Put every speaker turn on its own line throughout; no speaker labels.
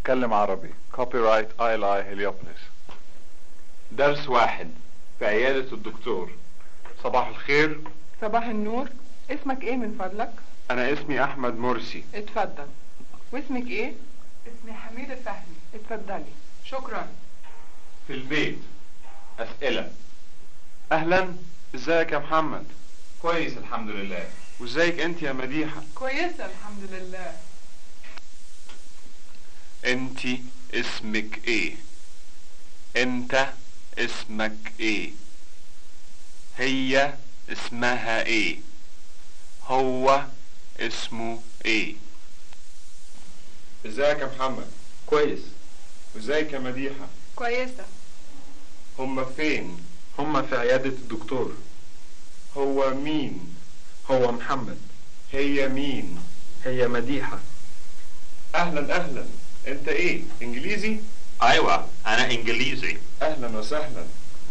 اتكلم عربي كوبي رايت ايلاي هليوبوليس
درس واحد في عيادة الدكتور
صباح الخير
صباح النور اسمك ايه من فضلك
أنا اسمي أحمد مرسي
اتفضل واسمك ايه اسمي حميدة فهمي اتفضلي شكرا
في البيت أسئلة أهلا ازيك يا محمد كويس الحمد لله وازيك انت يا مديحة
كويسة الحمد لله
انت اسمك ايه انت اسمك ايه هي اسمها ايه هو اسمه ايه ازيك يا محمد كويس وازيك يا مديحة
كويسة
هما فين هما في عيادة الدكتور هو مين هو محمد هي مين هي مديحة اهلا اهلا انت ايه انجليزي
ايوه انا انجليزي
اهلا وسهلا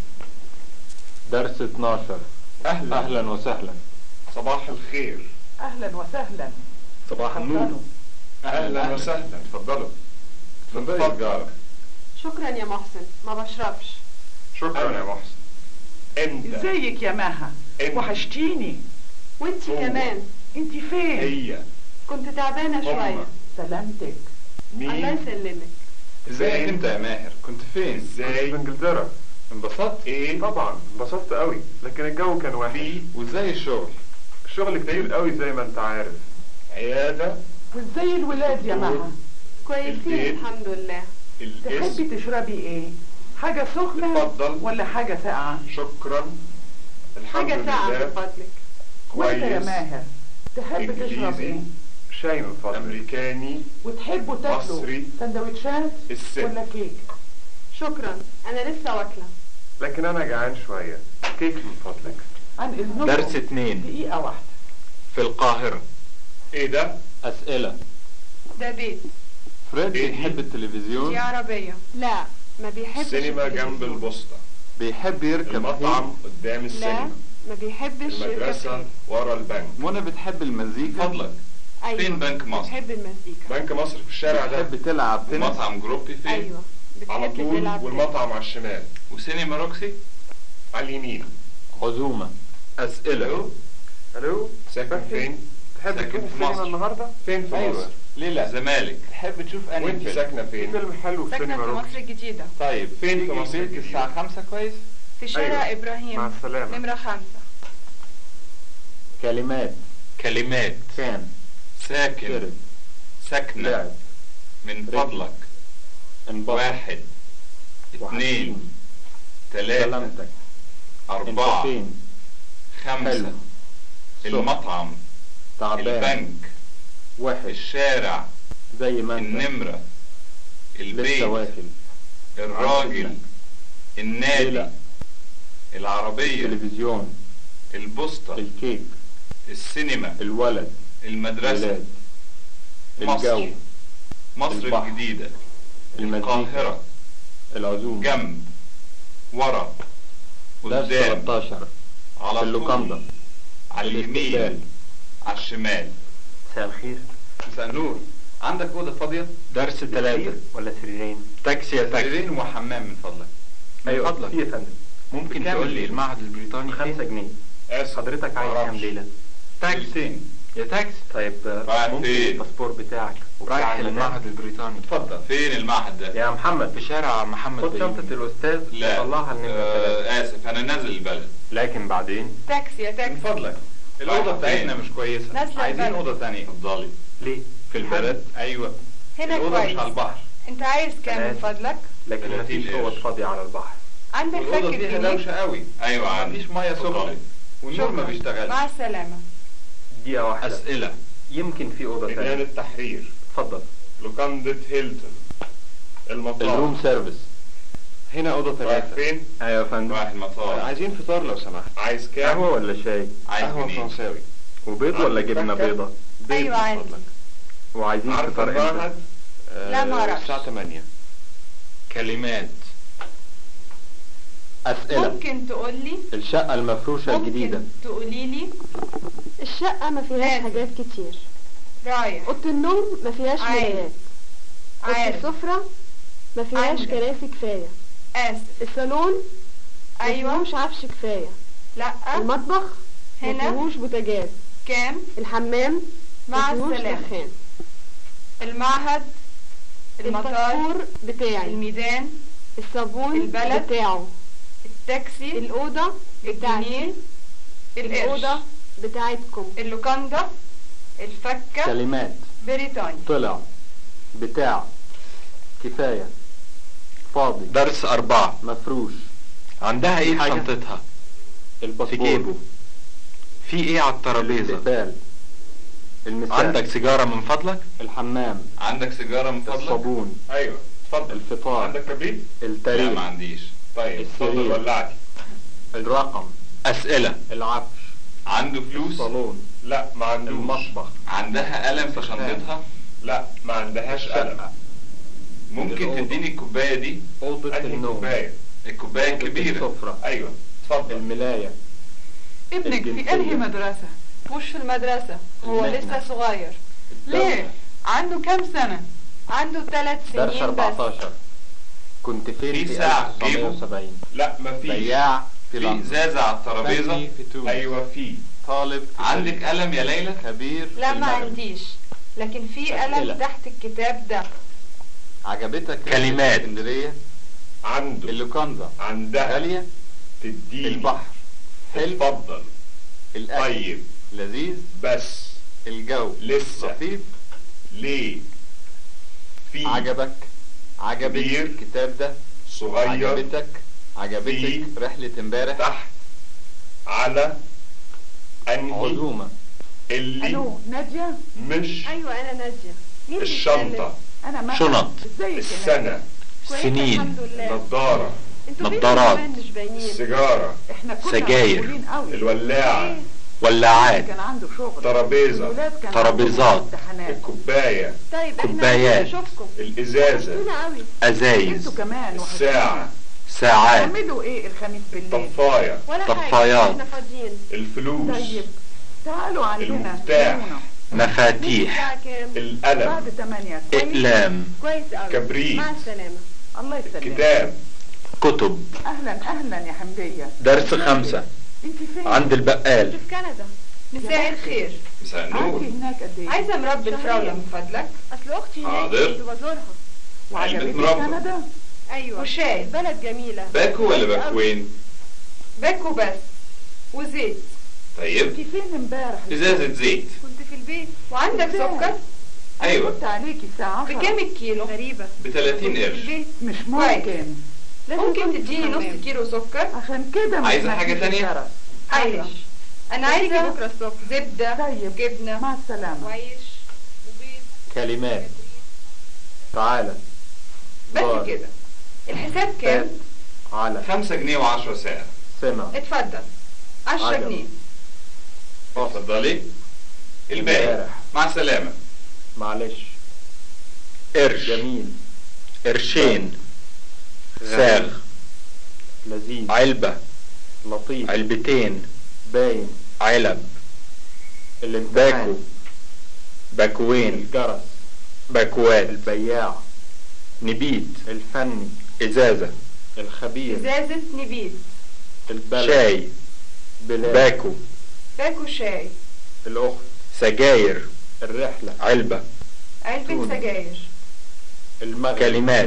درس 12
اهلا
اهلا وسهلا
صباح الخير
اهلا وسهلا
صباح النور اهلا وسهلا اتفضلوا اتفضل
شكرا يا محسن ما بشربش
شكرا يا محسن انت
ازيك يا مها
انت
وحشتيني
وانتي
هو.
كمان
انتي فين
هي
كنت تعبانة
هما
شوية
سلامتك
الله
مين
يسلمك
ازيك انت يا ماهر كنت فين ازاي
في انجلترا
انبسطت ايه
طبعا انبسطت قوي لكن الجو كان وحش
في وازاي الشغل
الشغل كتير قوي زي ما انت عارف
عيادة
وازاي الولاد يا
دكتور.
مها
كويسين
البيت.
الحمد لله
الاسم
تحبي تشربي ايه حاجة سخنة
اتفضل.
ولا حاجة ساقعة
شكرا الحمد
حاجة ساعة من
لله
فضلك
وانت يا
كويس
ماهر تحب تشرب
انجليزي
ايه
شاي من فضلك
امريكاني
وتحبوا تاكلوا
مصري.
سندوتشات
الست.
ولا كيك
شكرا انا لسه واكلة
لكن انا جعان شوية كيك من فضلك
عن اذنكم
درس اتنين
دقيقة واحدة
في القاهرة
ايه ده
أسئلة
ده بيت
فريد
إيه دي؟
بيحب التلفزيون
عربية لا ما بيحبش
السينما
التلفزيون.
جنب البوسطة
بيحب يركب
المطعم
خيل
قدام
لا
السينما
ما بيحبش يركب
المدرسة
خيل.
ورا البنك
منى بتحب المزيكا
فضلك
ايوه
فين بنك مصر؟
بتحب المزيكا
بنك مصر في الشارع ده
بتحب تلعب تنس
مطعم جروبي فين؟
ايوه
على
بتحب
طول
تلعب
والمطعم على الشمال
وسينما روكسي؟
على اليمين
عزومة أسئلة
الو
ساكن فين
تحب
ساكن
تشوف
في
السينما
مصر.
النهاردة
فين في
أيوة
مصر
ليه لا
زمالك
تحب تشوف أنهي
وانت
فيلم
ساكنة
في
فين
فيلم حلو في
ساكنة
سينما
في
روكسي
مصر الجديدة
طيب
فين في
تيجي
مصر
البيت
الجديدة؟
الساعة خمسة كويس
في شارع
أيوة.
ابراهيم
مع السلامة
نمرة خمسة
كلمات
كلمات
كان
ساكن
شرب
ساكنة
لعب
من
رجل.
فضلك
انبسط
واحد اثنين
وحشين.
ثلاثة
سلامتك انت
أربعة
فين حلو
خمسة
صح.
المطعم
تعبان
البنك
وحش
الشارع
زي ما انت
النمرة
لسه
البيت
واكل
الراجل
ليه
النادي
لا
العربية
التلفزيون
البوسطة
الكيك
السينما
الولد
المدرسة
الولاد
مصر
الجو
مصر
البحر.
الجديدة
المزيكا
القاهرة
العزومة
جنب ورا
درس
قدام
13
على
في
طول
اللوكاندا
على اليمين
الاستقبال.
على الشمال
مساء الخير
مساء النور عندك أوضة فاضية؟
درس ثلاثة
ولا سريرين
تاكسي يا تاكسي
سريرين وحمام من فضلك من
ايوه
فضلك
في يا فندم
ممكن
بكام
تقول لي
الليلة؟
المعهد البريطاني
خمسة
فين؟
جنيه
اسف
حضرتك عايز
معرفش.
كام ليلة
تاكسين يا تاكسي
طيب آه،
رايح
ممكن
فين؟
الباسبور بتاعك وبتاع
رايح
المدام؟
المعهد البريطاني اتفضل فين المعهد ده؟
يا محمد
في شارع محمد
خد
بيومي.
شنطة الأستاذ
لا
وطلعها النمرة ثلاثة
آه آسف أنا نازل البلد
لكن بعدين
تاكسي يا
من
تاكسي
فضلك الأوضة رايحة بتاعتنا فين؟ مش كويسة
نازلة
عايزين
البلد.
أوضة تانية اتفضلي
ليه؟
في البلد أيوة
هنا
الأوضة مش على
كويس
البحر
انت عايز كام من
ثلاثة.
فضلك
لكن
30
مفيش
قرش.
اوض فاضية على البحر
عندك
والأوضة
فك
فيها دوشة
جنيه
قوي أيوة عندي مفيش مية سخنة
اتفضلي.
والنور ما
شكراً.
بيشتغلش
مع السلامة
دقيقة واحدة
أسئلة
يمكن في أوضة
ميدان
ثانية
التحرير
اتفضل
لوكاندة هيلتون المطار
الروم سيرفيس
هنا أوضة
رايح
ثلاثة
فين
أيوة يا فندم
رايح المطار
عايزين فطار لو سمحت
عايز كام
قهوة ولا شاي؟
عايز
قهوة
جنيه
فرنساوي
وبيض ولا
عندك
جبنة
فكة؟
بيضة؟
بيض
أيوة
من
عندي.
فضلك.
وعايزين
عارف
فطار امتى؟
المعهد
لا، ما أعرفش.
الساعة 8
كلمات
أسئلة
ممكن تقولي
الشقة المفروشة الجديدة
ممكن تقولي لي
الشقة ما فيهاش
لازم.
حاجات كتير
رايح
أوضة النوم ما فيهاش
عايز.
مرايات اوضه
عارف
السفره ما فيهاش
عندك.
كراسي كفايه
اسف
الصالون ما
ايوه
فيهوش عفش كفايه
لا
المطبخ ما
هنا
فيهوش بوتاجاز
كام
الحمام ما
مع
فيهوش
السلامة
دخان
المعهد المطار
الباسبور بتاعي
الميدان
الصابون
البلد.
بتاعه
التاكسي
الأوضة بتاعتي
الجنيه القرش
الأوضة بتاعتكم
اللوكاندا الفكة
كلمات
بريطانيا
طلع بتاع كفاية فاضي
درس أربعة
مفروش
عندها ايه في
حاجة؟
شنطتها في
الباسبور
جيبه في ايه على الترابيزة
الاستقبال المساء
عندك سيجارة من فضلك
الحمام
عندك سيجارة من فضلك
الصابون
ايوه اتفضل
الفطار
عندك كبريت
لا ما
التاريخ
عنديش
طيب اتفضل
السرير.
ولعتي
الرقم
أسئلة
العفش
عنده فلوس
الصالون
لا ما عندوش
المطبخ
عندها قلم في شنطتها
لا ما عندهاش قلم
الشقة
ممكن
الأوضة.
تديني الكوباية دي
أوضة
انهي
النوم
كوبايه
الكوباية
أوضة
الكبيرة
السفرة
ايوه اتفضل
الملاية
ابنك في
الجنسية.
انهي مدرسة
مش في المدرسة هو
المهنة.
لسه صغير
الدولة.
ليه عنده كام سنة
عنده ثلاث
درس
سنين بس
14 كنت فين
في
في
ساعة في جيبه؟
1970
لا ما فيش
بياع في
في
لندن
ازازة على الترابيزة
فني في تونس
ايوه في
طالب في
عندك
باريس.
قلم يا ليلى
كبير في
لا ما
المغرب.
عنديش لكن في
أسئلة.
قلم تحت الكتاب ده
عجبتك رحلة
كلمات.
اسكندرية
عنده
اللوكاندا
عندها
غالية
تديني
البحر حلو
اتفضل
الأكل
طيب
لذيذ
بس
الجو
لسه.
لطيف
ليه في
عجبك عجبك
كبير.
الكتاب ده
صغير
عجبتك عجبتك
في.
رحلة امبارح
تحت على انهي
عزومة
اللي
الو ناديه
مش
أيوة أنا نادية مين
الشنطة
انا ما
شنط.
ازيك يا نادية؟
السنة
كويسة
سنين.
الحمد لله
النضارة
انتوا فين
نظارات.
كمان مش باينين
السيجارة
احنا كنا
سجاير.
مشغولين قوي
الولاعة
ولاعات
كان عنده شغل
ترابيزة
الولاد كان
ترابيزات.
عندهم امتحانات
الكوباية
طيب احنا
كوبايات.
عايزين نشوفكم
الإزازة
وحشتونا قوي
ازايز
انتوا كمان وحشتونا.
الساعة
ساعات
تعملوا ايه الخميس بالليل
طفاية
ولا حاجة
طفايات.
احنا فاضيين
الفلوس
طيب تعالوا عندنا
المفتاح.
زورونا.
مفاتيح
الساعة كام
القلم
بعد 8 كويس
اقلام
كويس قوي
كبريت.
مع السلامة
الله يسلمك
كتاب
كتب
اهلا اهلا يا حمديه
درس خمسة
انت فين
عند البقال
كنت في كندا
مساء الخير
مساء
قعدتي هناك قد ايه
عايزة مربي
شهرين.
الفراولة من فضلك
اصل اختي هناك
حاضر.
كنت بزورها
وعجبتك
مربى.
كندا
ايوه
وشاي.
البلد جميلة
باكو ولا
كويس قوي.
باكوين
باكو بس وزيت
طيب
انت فين امبارح
ازازة زيت
كنت في البيت
وعندك
إزاي؟
سكر
أيوة.
كنت عليكي الساعه 10
بكام الكيلو
غريبة
ب 30
في
قرش
البيت
مش
كويس.
ممكن
لازم
ممكن
كنت في
تديني
الحمام.
نص كيلو سكر
عشان كده ما
عايزة حاجة
سمعتيش
تانية؟
الجرس.
ايوه انا
هتيجي
عايزة
بكرة الصبح
زبدة
طيب
جبنة
مع السلامه
وعيش وبيض
كلمات تعالى
بس
دار.
كده الحساب كام
فات على
5 جنيه و10 ساعة
سمع
اتفضل 10
عجب.
جنيه
اتفضلي الباقي
امبارح.
مع السلامة
معلش
قرش
جميل
قرشين
غريب.
ساغ
لذيذ
علبة
لطيف
علبتين
باين
علب
الامتحان
باكو باكوين
الجرس
باكوات
البياع
نبيت
الفني
ازازة
الخبير
ازازة نبيت
البلد
شاي
بلاد
باكو
باكو شاي
الأخت
سجاير
الرحلة
علبة
علبة
تونة.
سجاير
المغرب
كلمات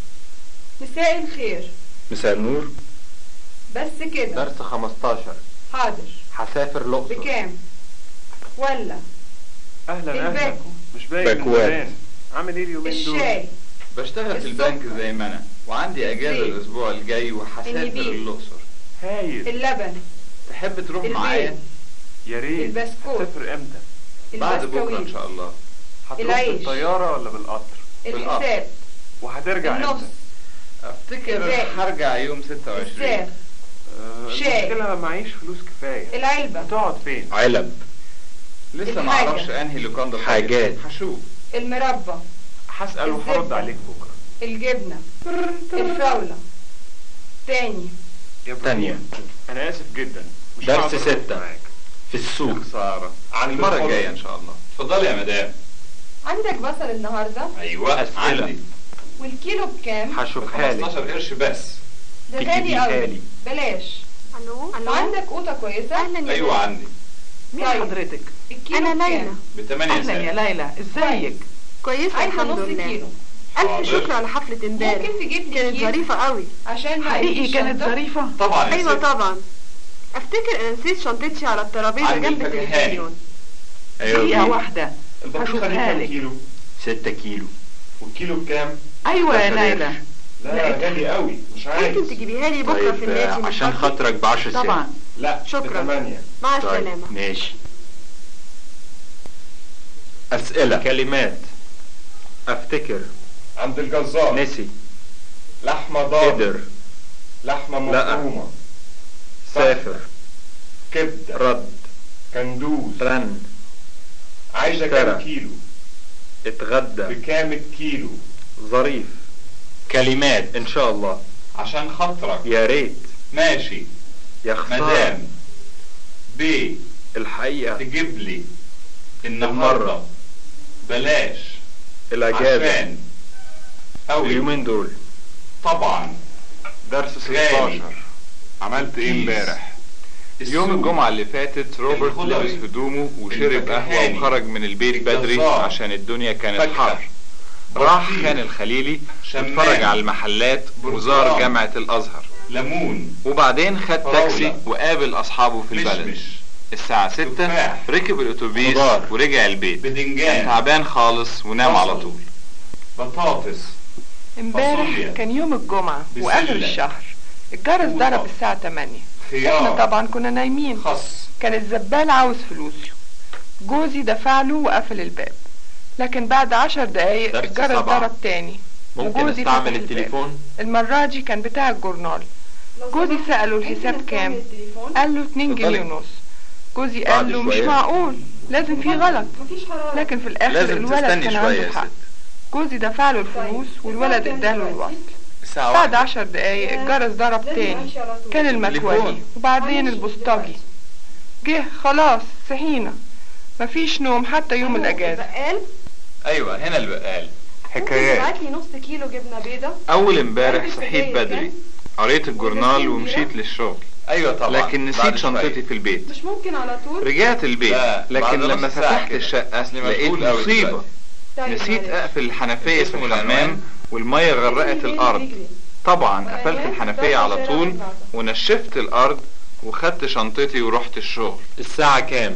مساء الخير
مساء النور
بس كده
درس 15
حاضر
هسافر الأقصر
بكام
اهلا
ولا
اهلا
الباكو
مش باين من
باكوات.
زمان عامل ايه اليومين دول
الشاي
بشتغل في البنك
السكر.
زي ما انا وعندي اجازة
الزيت.
الاسبوع الجاي وهسافر
النبيذ.
الاقصر
هايل
اللبن
تحب تروح
البيض.
معايا
يا ريت
البسكوت.
هتسافر امتى
بعد بكرة ان
البسكويت
شاء الله
هتروح
العيش.
بالطياره ولا بالقطر
الحساب
وهترجع
النص
امتى
افتكر
الباقي.
هرجع يوم 26
الساغ
آه،
شاي.
المشكله انا معيش فلوس كفايه
العلبة
هتقعد فين
علب لسه ما
الحاجة.
اعرفش انهي لوكاندا طيب.
حاجات.
هشوف
المربى
هسال وهرد
الزبدة.
عليك بكره
الجبنة الفراولة تاني
يا إبراهيم،
تانية.
انا اسف جدا مش
درس
هقدر أروح
ستة.
معاك.
في السوق
خساره
عن المرة الجاية ان شاء الله اتفضلي يا مدام
عندك بصل النهارده
ايوه
أسئلة.
عندي
والكيلو بكام
هشوفها لك
15 قرش بس
ده غالي
تجيبيها
قوي
لي.
بلاش
الو الو
وعندك قوطه كويسه
اهلا يا
ايوه
ليلى.
عندي
مين
طيب.
حضرتك
الكيلو
انا
بكام؟
ليلى
ب 8
اهلا يا
سنت
ليلى ازيك
كويسه
عايزه
الحمد
نص
لله
كيلو
الف
حاضر.
شكر على حفله امبارح
ممكن تجيب لي
كانت
كيس
ظريفه قوي
عشان ما
حقيقي
أقلبش
كانت
شنطة؟
ظريفة
طبعا يا
ايوه
ست.
طبعا افتكر انا نسيت شنطتي على الترابيزه
عندي
جنب
الفاكهاني.
التلفزيون
دقيقة واحدة
البطيخة دي
هشوفها
كام
لك.
كيلو؟
6 كيلو
والكيلو بكام؟
ايوه يا
11
ليلى
لا
لقيتها.
غالي قوي مش عايز
ممكن تجيبيها لي بكره في
طيب
النادي
آه،
من
عشان
فضلك؟
خاطرك ب 10 سنت
طبعا
لا
شكراً.
بثمانية
مع
طيب
السلامه
ماشي أسئلة كلمات أفتكر
عند الجزار
نسي
لحمة ضاني
قدر
لحمة
لا.
مفرومة
سافر
كبدة
رد
كندوز
رن
عايزة
اشترى.
كام كيلو؟
اتغدى
بكام الكيلو؟
ظريف كلمات إن شاء الله
عشان خاطرك
يا ريت
ماشي
يا خسارة
مدام ب
الحقيقة
تجيب لي النهارده
بالمرة.
بلاش
الأجازة
عشان أوي
اليومين دول
طبعا
درس
غالي.
16 عملت ايه
كيس.
امبارح؟
السوق.
يوم الجمعة اللي فاتت روبرت
الخضري.
لبس هدومه وشرب قهوة
الفكهاني.
وخرج من البيت بدري
الجزار.
عشان الدنيا كانت
فاكهة.
حر راح
بطيخ.
خان الخليلي
شمام.
واتفرج على المحلات وزار
برتقال.
جامعة الأزهر
ليمون
وبعدين خد
فراولة.
تاكسي وقابل أصحابه في البلد
مشمش
الساعة ستة
تفاح.
ركب الأتوبيس
خضار.
ورجع البيت كان
بدنجان
تعبان خالص ونام
بصل.
على طول
بطاطس
امبارح
فاصوليا.
كان يوم الجمعة
بسلة.
واخر الشهر الجرس
فوطة.
ضرب الساعة 8 احنا
خيار
طبعا كنا نايمين
خس
كان الزبال عاوز فلوسه جوزي دفع له وقفل الباب لكن بعد عشر دقايق
درس
الجرس
سبعة.
ضرب تاني
ممكن
وجوزي
استعمل
فتح الباب.
التليفون
المرة دي كان بتاع الجورنال
لو
جوزي
سمحت،
سأله
ممكن
الحساب
نستعمل
كام
التليفون؟
قال له 2
اتفضلي.
جنيه ونص جوزي
بعد
قال له مش
شوية.
معقول لازم في غلط
مفيش حرارة
لكن في الاخر
لازم
الولد
تستني
كان
شوية يا
عنده حق
ست.
جوزي دفع له
طيب.
الفلوس والولد
الساعة كام
اداله
دلوقتي؟
الوصل
الساعة
بعد
واحدة
عشر دقايق الجرس ضرب
لازم
تاني
أمشي على طول.
كان المكوجي
تليفون.
وبعدين
معلش
البوسطجي
دلوقتي.
جه خلاص صحينا مفيش نوم حتى يوم
أيوة،
الاجازه
البقال
أيوة هنا البقال
ممكن
حكايات
تبعت لي نص كيلو جبنة بيضة
أول امبارح
علبة
صحيت
سجاير
بدري
كام؟
قريت الجورنال
وزيتون
ومشيت
بيرة؟
للشغل
ايوه طبعا
لكن
بعد
نسيت
شوية.
شنطتي في البيت
مش ممكن على طول
رجعت البيت
لا، بعد
لكن
نص
لما
ساعة
فتحت
كده.
الشقة
أصلي
لقيت
مشغول أوي
مصيبة
دلوقتي.
طيب
نسيت
معلش.
اقفل الحنفية في
اسمه
الحمام
العنوان.
والمية غرقت
اجري، اجري،
الارض
اجري.
طبعا
وأيام
قفلت الحنفية
دخل
على
شارع
طول
البعض.
ونشفت الارض وخدت شنطتي ورحت الشغل
الساعة كام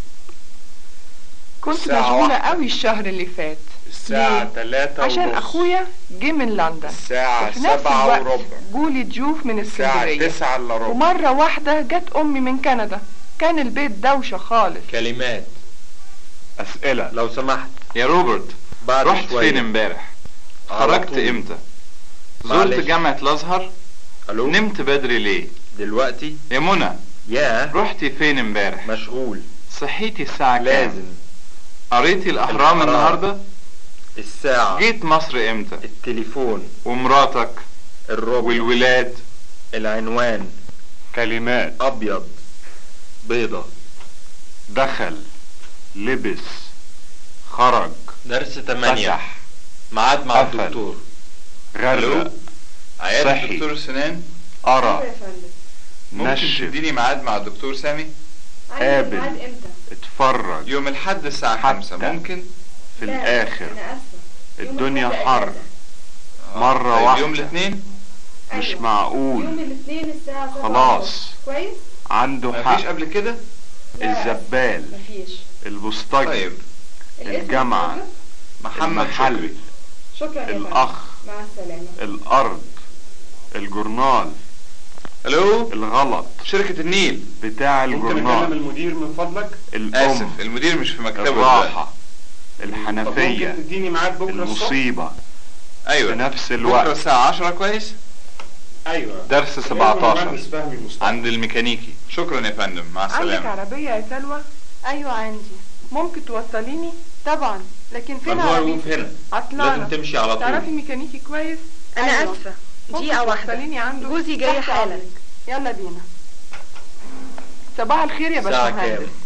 كنت
الساعة
مشغوله
واحدة.
قوي الشهر اللي فات
الساعة
ليه؟
تلاتة
عشان
ونص.
اخويا جه من لندن
الساعة
وفي نفس
سبعة
الوقت
وربع
جولي ضيوف من
الساعة
اسكندريه
تسعة الا ربع
ومره واحده جت امي من كندا كان البيت دوشه خالص
كلمات
أسئلة
لو سمحت
يا روبرت
بعد
رحت
شوية
فين امبارح
على
خرجت
طول.
امتى
معلش.
زرت جامعة الازهر
الو
نمت بدري ليه
دلوقتي
يا منى
ياه
رحتي فين امبارح
مشغول
صحيتي الساعة كام
لازم
قريتي الاهرام
الأهرام.
النهاردة
الساعة
جيت مصر امتى
التليفون
ومراتك
الربع
والولاد
العنوان
كلمات
أبيض بيضة
دخل لبس خرج
درس تمانية
مسح
ميعاد مع
قفل.
الدكتور
غرق
عيادة
صحي.
دكتور سنان
أيوة
قرا
يا فندم
ممكن
نشف
تديني ميعاد مع الدكتور سامي
عايز
قابل.
الميعاد امتى؟
اتفرج
يوم الحد الساعة
حتى.
خمسة ممكن
في
لا،
الآخر
أنا آسفة يوم
الدنيا
الأحد
حر
أجازة.
مرة
طيب
واحدة
يوم الاثنين
مش
أيوة.
معقول
يوم الاثنين الساعة سبعة
خلاص.
ونص. كويس؟
عنده
مفيش
حق
قبل كده
لا،
الزبال
مفيش
البوسطجي
طيب
الاسم
الجامعة.
اتفضل.
محمد
المحل
شكري
شكرا يا فندم
الأخ
مع السلامة
الأرض الجورنال
الو
الغلط
شركة النيل
بتاع
ممكن اكلم
الجورنال
المدير من فضلك
الأم
اسف المدير مش في مكتبه دلوقتي.
الراحة
طب
الحنفية
ممكن تديني ميعاد بكره الصبح
المصيبة في
ايوه
نفس
بكرة
الوقت
الساعة 10 كويس
ايوه
درس
كلمني
17
المهندس فهمي مصطفى
عند الميكانيكي شكرا يا فندم مع
عندك
السلامة
عربيه يا سلوى
أيوة عندي
ممكن توصليني
طبعا لكن فين
ممنوع
عربيتي؟
الوقوف هنا
عطلانه
لازم تمشي على
تعرفي
طول
ميكانيكي كويس
أنا
أيوة.
آسفة
ممكن
دقيقة واحدة
توصليني عنده
جوزي جاي
تحت
حالا
أمرك. يلا بينا صباح الخير يا
الساعة
باشمهندس
كام؟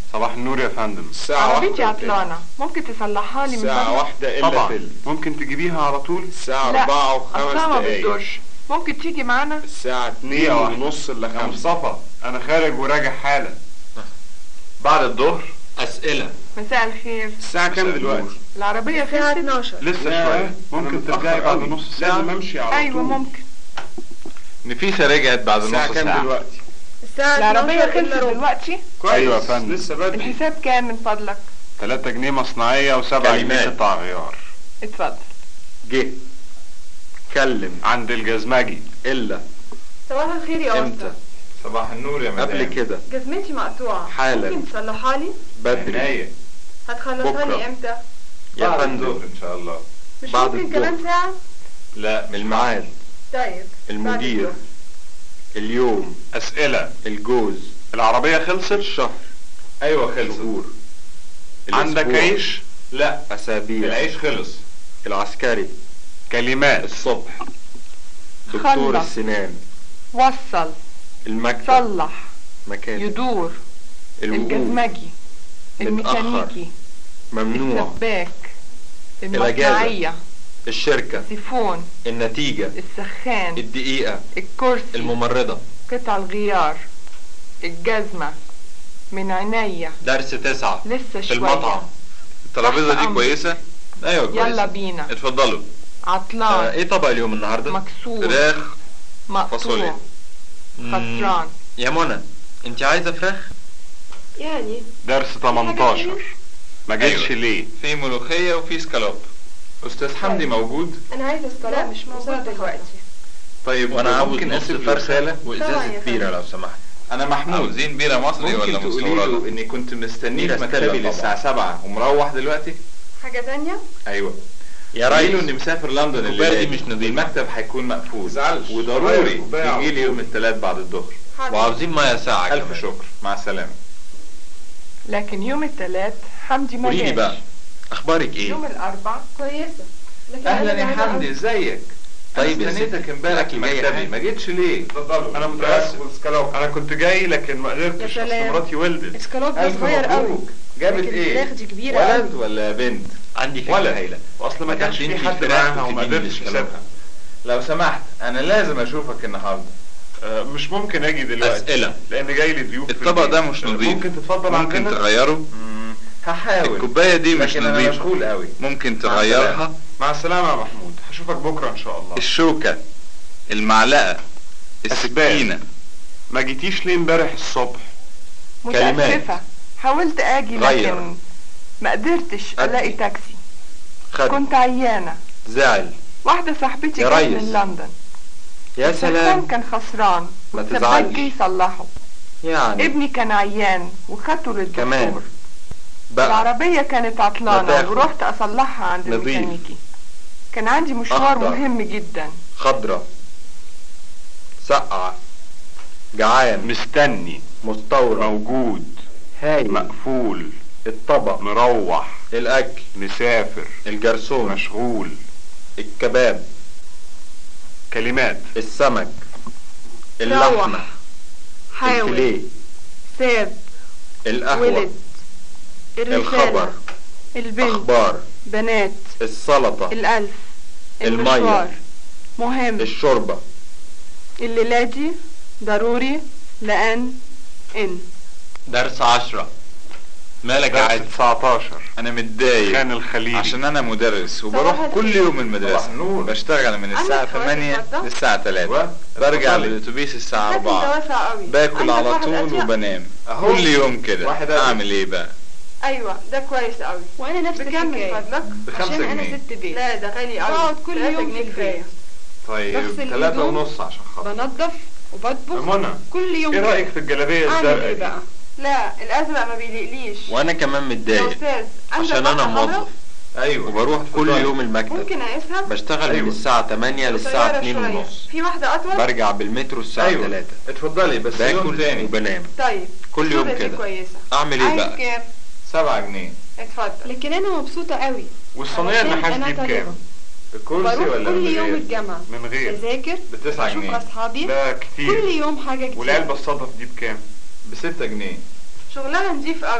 صباح النور يا فندم
الساعة
عربيتي
واحدة وتلت.
عطلانة ممكن تصلحها لي من
الساعة
فضلك
واحدة إلا
طبعا
تلت
ممكن تجيبيها على طول
الساعة
لا
أربعة وخمس
أصلا ما
دقايق
بتدورش ممكن تيجي معانا
الساعة اتنين
دقيقة واحدة.
ونص إلا
يا
خمسة
مصطفى انا خارج وراجع حالا
بعد الظهر
أسئلة
مساء الخير
الساعة كام دلوقتي؟
العربية
الساعة
خلصت
12
لسه
لا،
شوية
أنا
ممكن
متأخر
ترجعي بعد
أوي.
نص ساعة
لازم أمشي على
أيوة
طول
ممكن
نفيسة رجعت بعد
الساعة
نص
كام
ساعة
دلوقتي؟
الساعة
العربية
12 إلا
خلصت
ربع
دلوقتي
كويس
أيوة يا فندم.
لسه بدري
الحساب كام من فضلك
3 جنيه مصنعية و7 جنيه
كلمات.
قطع غيار
اتفضل
جه كلم
عند الجزمجي
إلا
صباح الخير يا
إمتى؟
أسطى
صباح النور يا مدام
قبل كده
جزمتي مقطوعة
حالا.
ممكن تصلحها لي
بدري
عناية
هتخلصها
بكرة.
لي امتى
يا
بعد
فندم
الظهر إن شاء الله
مش
بعد
ممكن
الظهر.
كمان ساعة
لا
الميعاد
طيب بعد
المدير
الظهر.
اليوم
أسئلة
الجوز
العربية خلصت
الشهر
أيوة خلص
شهور
عندك
الأسبوع.
عيش
لا
أسابيع
العيش خلص
العسكري
كلمات
الصبح دكتور
خلص.
السنان
وصل
المكتب
صلح
مكاتب
يدور
الوقوف
الجزمجي
متأخر.
الميكانيكي
ممنوع
السباك
الأجازة.
المصنعية
الشركة
السيفون
النتيجة
السخان
الدقيقة
الكرسي
الممرضة
قطع الغيار الجزمة من عينيا
درس تسعة
لسه
في
شوية
المطعم
الترابيزة
تحت
دي
أمر.
كويسة أيوة كويسة
يلا بينا
اتفضلوا
آه
عطلان
ايه طبق اليوم النهاردة؟
مكسور
فراخ
مقطوع
فاصوليا.
مم.
خسران
يا منى انت عايزة فراخ؟
يعني
درس 18 ما جيتش
أيوة.
ليه
في ملوخية وفي سكالوب أستاذ حمدي موجود
أنا عايزة
لا
اسكالوب
مش موجود
وسلطة
دلوقتي
طيب
وانا عاوز
ممكن
نص
اسيب له رسالة
فرخة
طبعا
وازازة
يا
بيرة
فندم.
لو سمحت
أنا محمود عاوزين بيرة مصري
ممكن
ولا
تقولي له
مستوردة إني كنت مستنيه
بيرة
في مكتبي
ستيلا طبعا.
للساعة 7 ومروح دلوقتي
حاجة تانية
أيوة
يا
قولي له
ريس
إني مسافر لندن
الكوباية
الليلة
دي مش نظيفة.
المكتب هيكون مقفول
تزعلش.
وضروري
غير الكوباية على
يجي لي
طول.
يوم الثلاث بعد الظهر
حاضر
وعاوزين مية ساعة
ألف
كمان.
شكر مع السلامة
لكن يوم الثلاث حمدي ما
قولي لي
جاش
بقى اخبارك ايه؟
يوم الاربع
كويسة لكن
أهلا
أنا
يا
جعانة
حمدي
أوي.
ازيك
طيب يا
أنا استنيتك
ستي.
امبارح في
الأكل جاي
مكتبي
حاجة.
ما جيتش ليه
اتفضلوا انا متاسف والسكالوب انا كنت جاي لكن ما قدرتش
يا
اصل
سلام.
مراتي ولدت
اسكالوب ده
ألف
صغير قوي
مبروك جابت
لكن
ايه
الفراخ دي كبيرة
ولد
قوي.
ولا بنت
عندي فكرة
ولد.
هايلة
واصل ما
ما
كانش
تاخديني
في حد
الفراخ
معاها وما
وتديني
قدرتش
السكالوب.
اسيبها
لو سمحت انا لازم اشوفك النهارده
آه، مش ممكن اجي دلوقتي
أسئلة.
لان جاي لي ضيوف في
الطبق
البيت.
ده مش
آه،
نظيف.
ممكن تتفضل
ممكن
عندنا
تغيره
مم،
هحاول الكوبايه دي مش
لكن أنا
نظيفه
مشغول قوي
ممكن
مع
تغيرها
السلامة.
مع السلامة يا محمود هشوفك بكرة ان شاء الله
الشوكه المعلقه السكينه
ما جيتيش ليه امبارح الصبح
متأسفة حاولت اجي
غير.
لكن ما قدرتش
أدي.
الاقي تاكسي
خد
كنت عيانة
زعل
واحدة صاحبتي
يا
جت
ريس.
من لندن
يا
السخان
سلام
كان خسران
ما
والسباك
تزعلش.
جه يصلحه
يعني
ابني كان عيان وخدته للدكتور
كمان بقى
العربية كانت
ما
عطلانة
تاخد.
ورحت أصلحها عند
نظيف.
الميكانيكي كان عندي مشوار
أخضر.
مهم جدا
خضرة سقعة جعان
مستني
مستورد
موجود
هاي
مقفول
الطبق
مروح
الأكل
مسافر
الجرسون
مشغول
الكباب
كلمات
السمك اللحمة
حاول
الفيليه
ساب
القهوة
ولد
الخبر
الرسالة البنت
أخبار
بنات
السلطة
الألف
المية.
المشوار مهم
الشوربة
الليلة دي ضروري لأن إن
درس عشرة مالك يا
درس
عادل
19
انا متضايق
خان الخليلي
عشان انا مدرس وبروح
صباح
كل
الخير.
يوم المدرسه
صباح النور.
بشتغل من الساعه
عندك حوادث
8
النهاردة؟
للساعه 3
أيوة.
برجع
اتفضلي.
بالاتوبيس الساعه
حاسس انت
4
واسع قوي
باكل
عندك
على
واحد
طول
أضيق؟
وبنام
أهو.
كل يوم كده
واحد أضيق.
اعمل ايه بقى
أيوة ده كويس قوي
وانا نفس
بكم من
الحكايه
فضلك
بخمسة
عشان انا
جنيه.
ست بيت
لا ده غالي قوي
بقعد كل
تلاتة
يوم
جنيه
في
كفاية
البيت
طيب
بغسل
ثلاثة
الهدوم.
ونص عشان خاطر
بنظف وبطبخ
منى
كل يوم
ايه
كده.
رأيك في الجلابية
اعمل
الزرقاء
ايه
دي؟
بقى
لا الأزرق ما بيليقليش
وأنا كمان
يا
متضايق
أستاذ عندك
عشان أنا
واحدة حمرا؟
موظف
ايوه
وبروح كل
اتفضلي.
يوم المكتب
ممكن أقيسها
بشتغل من
أيوة.
الساعة 8 للساعة
قصيرة
2
شوية.
ونص
في واحدة أطول
برجع بالمترو الساعة
ايوه
3
اتفضلي بس يوم
باكل
تاني
وبنام
طيب
كل يوم
الصورة دي
كده.
كويسة
أعمل إيه
عايز
بقى؟
كام؟
سبعة جنيه
اتفضل
لكن انا مبسوطه قوي
والصينية
علشان
النحاس
أنا
دي
طالبة.
بكام؟
بكرسي
بروح
ولا
كل
من
يوم
غير؟
الجامعه
من غير
بذاكر
بتسعة
بشوف
جنيه
اصحابي
ده
كل
كتير
يوم حاجه جديده
والعلبة الصدف دي بكام؟
بستة جنيه
شغلها نضيف قوي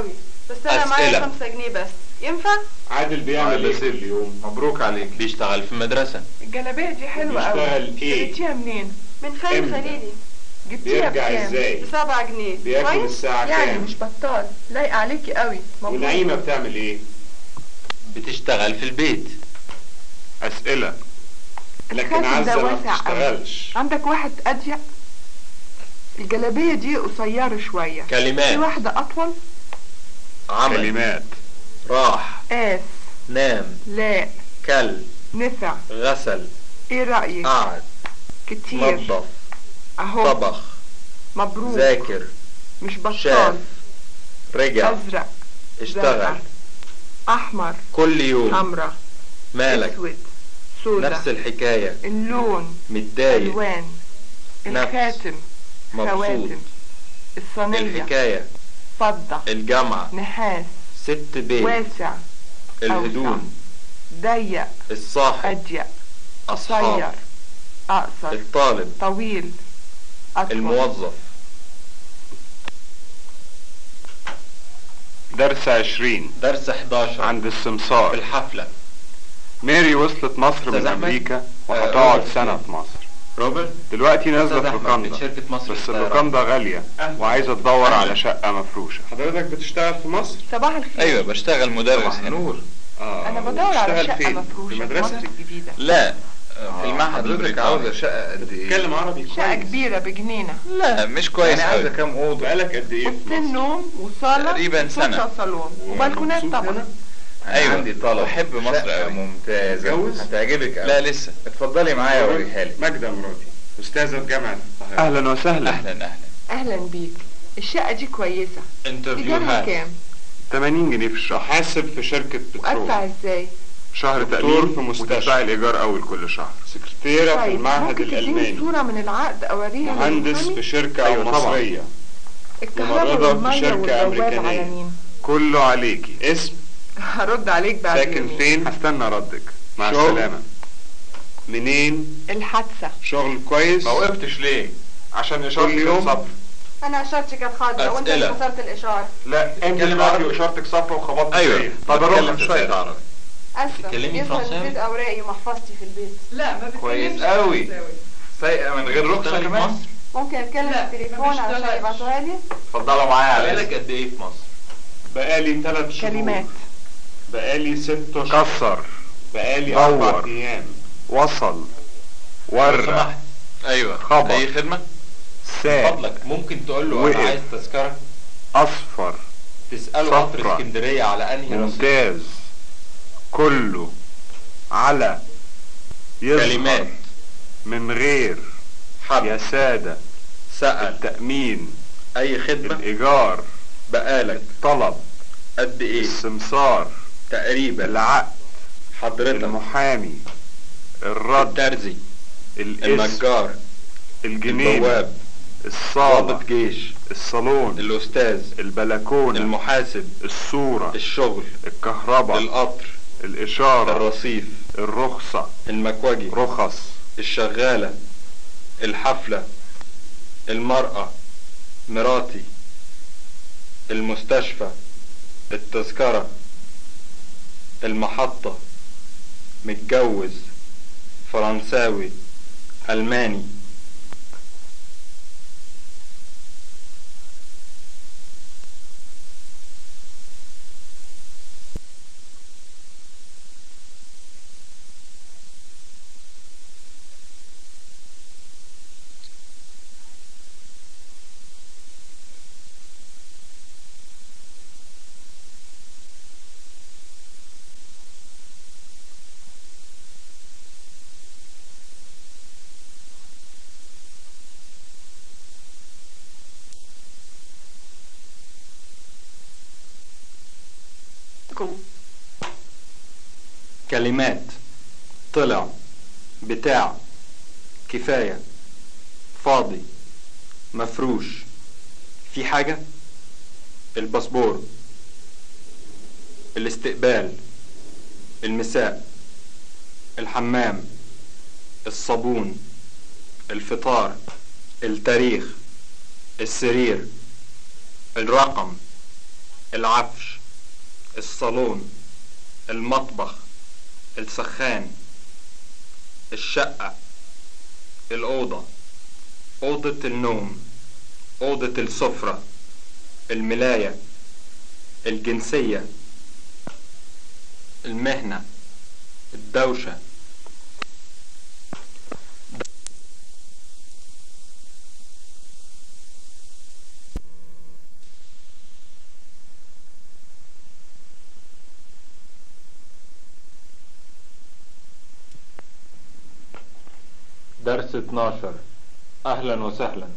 بس انا معايا
أسئلة.
خمسة جنيه بس ينفع؟
عادل بيعمل
بس
ايه كل يوم
مبروك عليك
بيشتغل في مدرسة
الجلابية دي حلوة قوي
بيشتغل إيه؟
اشتريتيها منين
من خالد
إمتى؟
خليلي
جبتيها
بيرجع
بكام
ازاي
بسبعة جنيه
بياكل
كويس؟
الساعة
يعني
كام
مش بطال لايقة عليكي قوي مبروك
ونعيمة بتعمل ايه
بتشتغل في البيت
اسئلة لكن
الخاتم
عزة
ده
ما
واسع قوي
بتشتغلش
عندك واحد أضيق الجلابية دي قصيرة شوية في
كلمات
واحدة أطول
عمل
كلمات
راح
قاس
نام
لا
كل
نفع
غسل
ايه رأيك
قعد
كتير
نظف
اهو
طبخ
مبروك
ذاكر
مش
شاف
بطال
رجع
ازرق
اشتغل
زرقاء، احمر
كل يوم
حمرا
مالك
اسود سودا
نفس الحكاية
اللون
متضايق
الوان
نفس.
الخاتم
مبسوط
خواتم الصينية
الحكاية
فضة
الجامعة
نحاس
ست بيت
واسع
الهدوم
ضيق
الصاحب
اضيق
أصحاب
قصير اقصر
الطالب
طويل اطول
الموظف
درس عشرين
درس 11
عند
في
السمسار
الحفلة
ماري وصلت مصر
أستاذ
من
أحمد؟
امريكا
آه،
وهتقعد
روبرت.
سنة في مصر
روبرت
دلوقتي نازلة
أستاذ
في
أحمد من
لوكاندا
شركة مصر
بس
للطيران.
اللوكاندا غالية وعايزة تدور
أهلا.
على شقة مفروشة
حضرتك بتشتغل في مصر
صباح الخير
ايوه بشتغل مدرس
صباح
هنا
نور
اه
انا بدور على
وبتشتغل
شقة
فين؟
مفروشة
في
في
مدرسة
مصر الجديدة
لا في المعهد
حضرتك
البريطاني
عاوزة شقة قد ايه؟
بتتكلم عربي كويس
شقة كبيرة بجنينة
لا مش كويس
يعني عايزة
قوي
كام أوضة؟
بقالك قد ايه في
اوضتين
مصر؟
نوم وصالة
تقريباً
وسفرة
سنة.
وصالون وبلكونات
مبسوط
طبعا
هنا؟
أيوة.
عندي طلب
بحب مصر
شقة
أوي.
ممتازة
متجوز؟
هتعجبك
لا
قوي
لسه
اتفضلي معايا اوريها لك
ماجدة مراتي أستاذة في جامعة القاهرة
اهلا وسهلا
اهلا اهلا
اهلا بيك الشقة دي كويسة ايجارها
انترفيوهات
كام
80 جنيه في الشهر
حاسب في شركة
وادفع
بترول
ازاي
شهر
دكتور
تأمين
في مستشفى.
وتدفع الإيجار أول كل شهر
سكرتيرة في
طيب
المعهد
ممكن تديني
الألماني
صورة من العقد اوريها
مهندس
للمحامي؟
في شركة
أيوة طبعا.
مصرية
الكهرباء
ممرضة في
والمية
شركة
والبواب على
أمريكانية.
مين
كله عليكي
اسم
هرد عليك بعد
ساكن
يومين.
فين
هستنى ردك مع
شغل.
السلامة
منين
الحادثة
شغل كويس
ما وقفتش ليه؟
عشان
كل
إشارتك
يوم؟
صفر
انا اشارتي كانت خضرا وانت اللي
أسئلة.
كسرت الاشارة
لا انت
اتكلم
دلوقتي
عربي.
وإشارتك صفر وخبطت
أيوة.
فيا طب
بتكلم
اروح
شوية
شوية
عربي
اسفة
تتكلمي
يظهر
فرنساوي؟
نسيت اوراقي ومحفظتي في البيت
لا ما
كويس
بتكلمش
قوي.
فرنساوي.
سايقة من غير رخصة
بتشتغلي في
كمان؟
مصر؟
ممكن اتكلم
لا،
في
ما
التليفون علشان
بشتغلش.
يبعتوها لي
اتفضلوا معايا على بالك قد ايه في مصر؟
بقالي ثلاث شهور
كلمات
بقالي ست شهور
كسر
بقالي
دور.
أربع أيام
وصل
لو
ورق
سمحت
ايوه
خبر.
اي خدمة
من
ساق
فضلك ممكن تقول له
وقف.
انا عايز تذكرة
أصفر
تسأله قطر
صفرة.
اسكندرية على انهي رصيف
ممتاز كله على يظهر
كلمات
من غير يا
حب
سادة
سأل
التأمين
اي خدمة
الإيجار
بقالك
طلب
قد ايه
السمسار
تقريبا
العقد
حضرتك
المحامي الرد
الترزي
الاسم
النجار
الجنين
البواب
الصالة
ضابط جيش
الصالون
الاستاذ
البلكونة
المحاسب
الصورة
الشغل
الكهرباء
القطر
الإشارة
الرصيف
الرخصة
المكوجي
رخص
الشغالة الحفلة المرأة مراتي المستشفى التذكرة المحطة متجوز فرنساوي ألماني كلمات طلع بتاع كفاية فاضي مفروش في حاجة الباسبور الاستقبال المساء الحمام الصابون الفطار التاريخ السرير الرقم العفش الصالون المطبخ السخان الشقة الأوضة أوضة النوم أوضة السفرة الملاية الجنسية المهنة الدوشة درس 12 أهلا وسهلا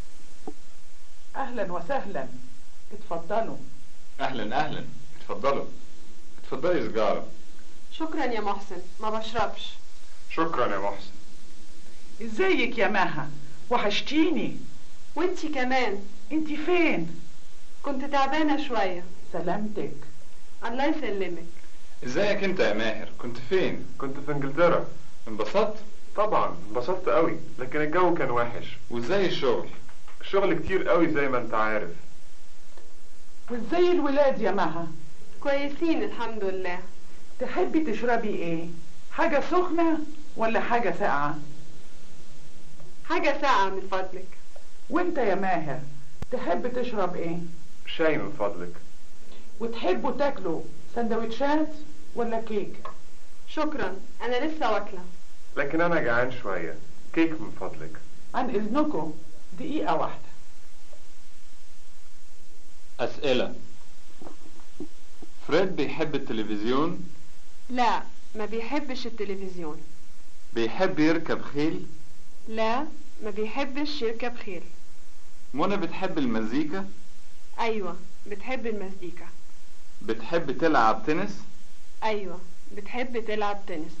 اهلا وسهلا اتفضلوا
اهلا اهلا اتفضلوا اتفضلي سجارة
شكرا يا محسن ما بشربش
شكرا يا محسن
ازيك يا مها وحشتيني
وانتي كمان
انتي فين
كنت تعبانة شوية
سلامتك
الله يسلمك
ازيك انت يا ماهر كنت فين
كنت في انجلترا
انبسطت
طبعا انبسطت قوي لكن الجو كان وحش
وازاي الشغل
الشغل كتير قوي زي ما انت عارف
وازاي الولاد يا مها
كويسين الحمد لله
تحبي تشربي ايه حاجة سخنة ولا حاجة ساقعة
حاجة ساقعة من فضلك
وانت يا ماهر تحب تشرب ايه
شاي من فضلك
وتحبوا تاكلوا سندوتشات ولا كيك
شكرا انا لسه واكلة
لكن انا جعان شوية كيك من فضلك
عن اذنكم دقيقة واحدة
أسئلة فريد بيحب التلفزيون
لا ما بيحبش التلفزيون
بيحب يركب خيل
لا ما بيحبش يركب خيل
منى بتحب المزيكا
ايوه بتحب المزيكا
بتحب تلعب تنس
ايوه بتحب تلعب تنس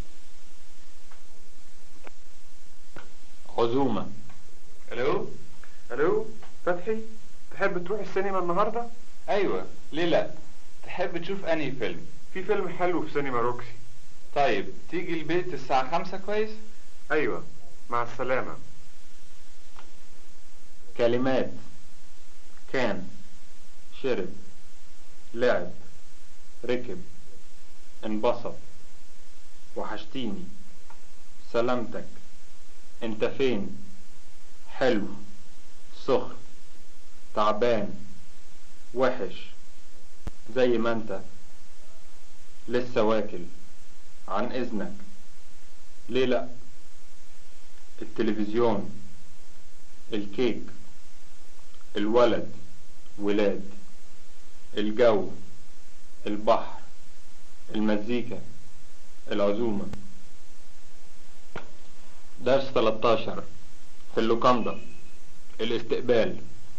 عزومة
الو
الو فتحي تحب تروح السينما النهاردة
ايوه ليه لا تحب تشوف انهي فيلم
في فيلم حلو في سينما روكسي
طيب تيجي البيت الساعة خمسة كويس
ايوه مع السلامة
كلمات كان شرب لعب ركب انبسط وحشتيني سلامتك انت فين حلو سخن تعبان وحش زي ما انت لسه واكل عن اذنك ليه لا التلفزيون الكيك الولد ولاد الجو البحر المزيكا العزومة درس 13 في اللوكاندا الاستقبال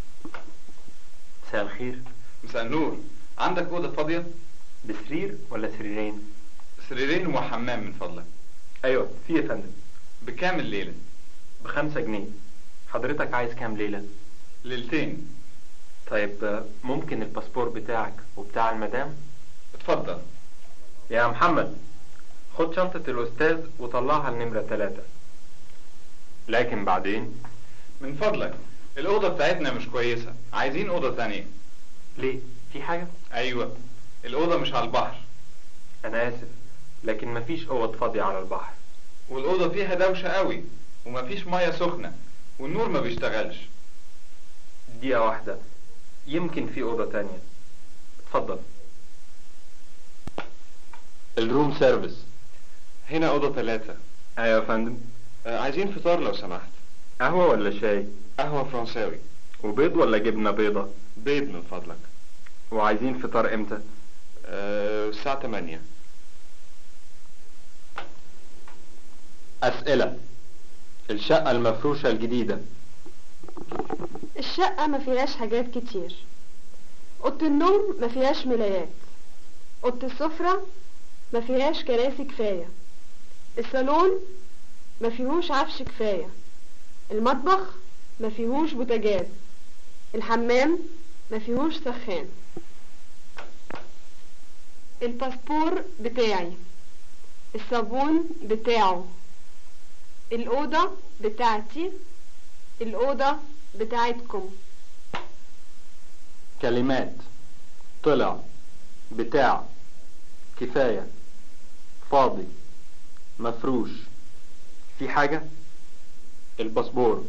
مساء الخير
مساء النور عندك أوضة فاضية
بسرير ولا سريرين
سريرين وحمام من فضلك
ايوه في يا فندم
بكام الليلة
بخمسة جنيه حضرتك عايز كام ليلة
ليلتين
طيب آه، ممكن الباسبور بتاعك وبتاع المدام
اتفضل
يا محمد خد شنطة الأستاذ وطلعها النمرة ثلاثة
لكن بعدين
من فضلك الأوضة بتاعتنا مش كويسة عايزين أوضة تانية
ليه في حاجة
أيوة الأوضة مش على البحر
أنا آسف لكن مفيش أوض فاضية على البحر
والأوضة فيها دوشة قوي ومفيش مية سخنة والنور ما بيشتغلش
دقيقة واحدة يمكن في أوضة تانية اتفضل
الروم سيرفيس
هنا أوضة ثلاثة
أيوة يا فندم
آه، عايزين فطار لو سمحت
قهوة ولا شاي
قهوة فرنساوي
وبيض ولا جبنة بيضة
بيض من فضلك
وعايزين فطار امتى
آه، الساعة 8
أسئلة الشقة المفروشة الجديدة
الشقة ما فيهاش حاجات كتير أوضة النوم ما فيهاش ملايات أوضة السفرة ما فيهاش كراسي كفاية الصالون ما فيهوش عفش كفاية المطبخ ما فيهوش بوتاجاز الحمام ما فيهوش سخان الباسبور بتاعي الصابون بتاعه الأوضة بتاعتي الأوضة بتاعتكم
كلمات طلع بتاع كفاية فاضي مفروش في حاجة الباسبور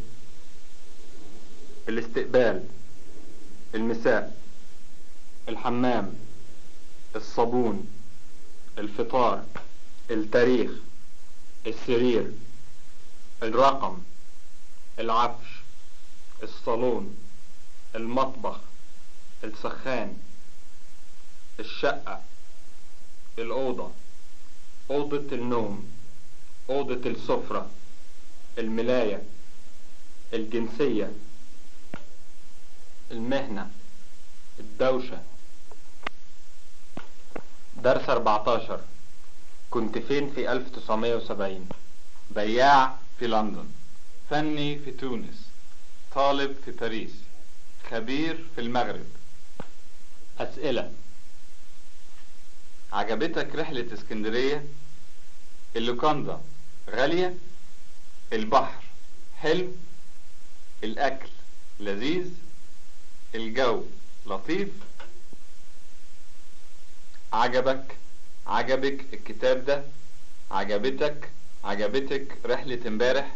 الاستقبال المساء الحمام الصابون الفطار التاريخ السرير الرقم العفش الصالون المطبخ السخان الشقة الأوضة أوضة النوم أوضة السفرة الملاية الجنسية المهنة الدوشة درس 14 كنت فين في 1970
بياع في لندن فني في تونس طالب في باريس خبير في المغرب
أسئلة
عجبتك رحلة اسكندرية اللوكاندا غالية البحر حلو الأكل لذيذ الجو لطيف عجبك عجبك الكتاب ده عجبتك عجبتك رحلة امبارح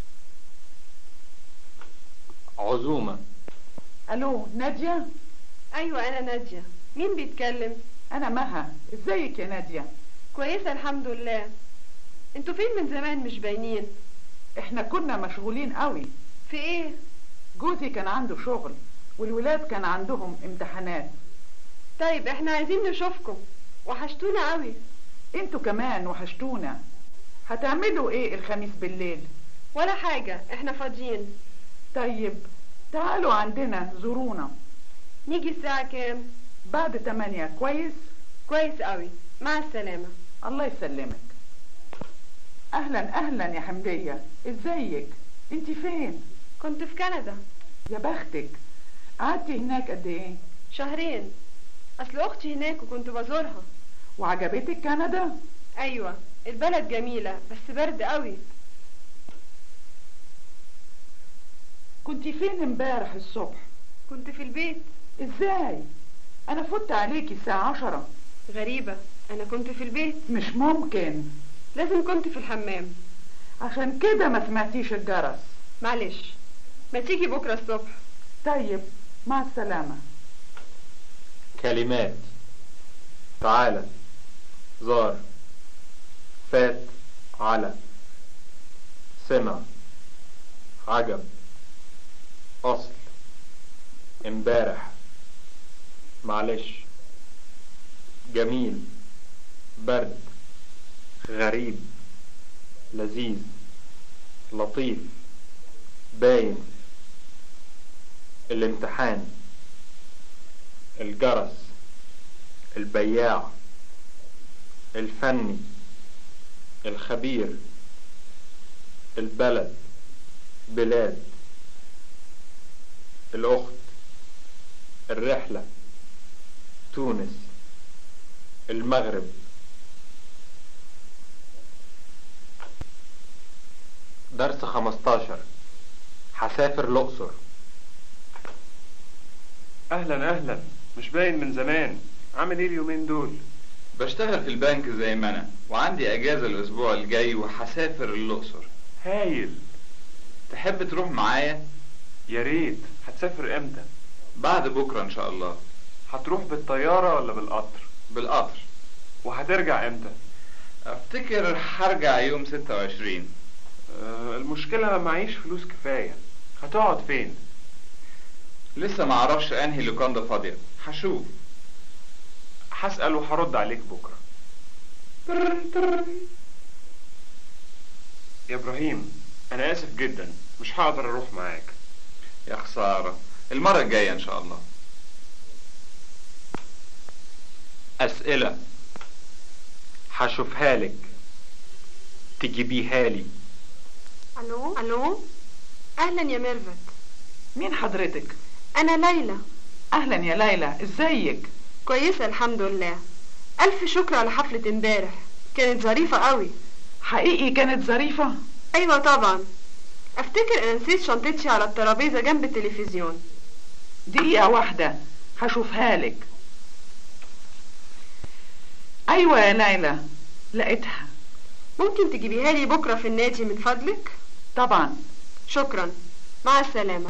عزومة
الو نادية
ايوه انا نادية مين بيتكلم
انا مها ازيك يا نادية
كويسة الحمد لله انتوا فين من زمان مش باينين
احنا كنا مشغولين قوي
في ايه
جوزي كان عنده شغل والولاد كان عندهم امتحانات
طيب احنا عايزين نشوفكم وحشتونا قوي
انتوا كمان وحشتونا هتعملوا ايه الخميس بالليل
ولا حاجة احنا فاضيين
طيب تعالوا عندنا زورونا
نيجي الساعة كام
بعد تمانية كويس
كويس قوي مع السلامة
الله يسلمك اهلا اهلا يا حمدية ازيك انت فين
كنت في كندا
يا بختك قعدتي هناك قد ايه
شهرين اصل اختي هناك وكنت بزورها
وعجبتك كندا
ايوه البلد جميلة بس برد قوي
كنت فين امبارح الصبح
كنت في البيت
ازاي انا فت عليكي الساعة عشرة
غريبة انا كنت في البيت
مش ممكن
لازم كنت في الحمام
عشان كده ما سمعتيش الجرس
معلش ما تيجي بكرة الصبح
طيب مع السلامة
كلمات تعالى زار فات على سمع عجب أصل امبارح معلش جميل برد غريب لذيذ لطيف باين الامتحان الجرس البياع الفني الخبير البلد بلاد الأخت الرحلة تونس المغرب درس خمستاشر هسافر الأقصر
اهلا اهلا مش باين من زمان عامل ايه اليومين دول
بشتغل في البنك زي ما انا وعندي اجازة الاسبوع الجاي وهسافر الاقصر
هايل
تحب تروح معايا
يا ريت هتسافر امتى
بعد بكرة ان شاء الله
هتروح بالطيارة ولا بالقطر
بالقطر
وهترجع امتى
افتكر هرجع يوم 26
أه المشكلة ما معيش فلوس كفاية هتقعد فين
لسه ما اعرفش انهي لوكاندا فاضية هشوف
هسأل وهرد عليك بكرة يا ابراهيم انا اسف جدا مش هقدر اروح معاك
يا خسارة المرة الجاية ان شاء الله
أسئلة هشوفها لك تجيبيها لي
الو الو اهلا يا ميرفت
مين حضرتك
انا ليلى
اهلا يا ليلى ازيك
كويسة الحمد لله الف شكر على حفلة امبارح كانت ظريفة قوي
حقيقي كانت ظريفة
ايوه طبعا افتكر انا نسيت شنطتي على الترابيزة جنب التلفزيون
دقيقة واحدة هشوفها لك ايوه يا ليلى لقيتها
ممكن تجيبيها لي بكرة في النادي من فضلك
طبعا
شكرا مع السلامة